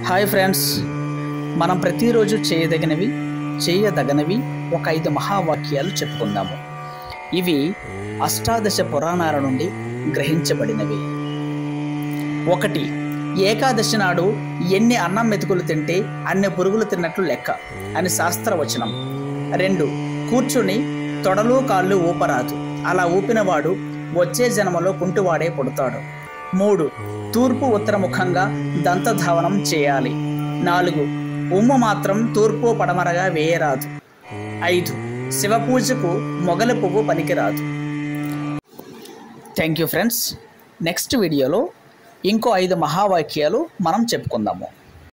hi friends మనం ప్రతిరోజు చేయదగినవి చేయదగనవి ఒక ఐదు మహావాక్యాలు చెప్పుకుందాము ఇవి అష్టాదశ పురాణాల నుండి గ్రహించబడినవి ఒకటి ఏకాదశి నాడు ఎన్ని అన్నం మెతుకులు తింటే అన్ని పురుగులు తిన్నట్లు లెక్క అని శాస్త్రవచనం రెండు కూర్చుని తొడలు కాళ్ళు ఊపరాదు అలా ఊపినవాడు వచ్చే జన్మలో కుంటివాడే పుడతాడు మూడు తూర్పు ఉత్తరముఖంగా దంతధావనం చేయాలి నాలుగు ఉమ్ము మాత్రం తూర్పు పడమరగా వేయరాదు ఐదు శివపూజకు మొగల పువ్వు పనికిరాదు థ్యాంక్ యూ ఫ్రెండ్స్ నెక్స్ట్ వీడియోలో ఇంకో ఐదు మహావాక్యాలు మనం చెప్పుకుందాము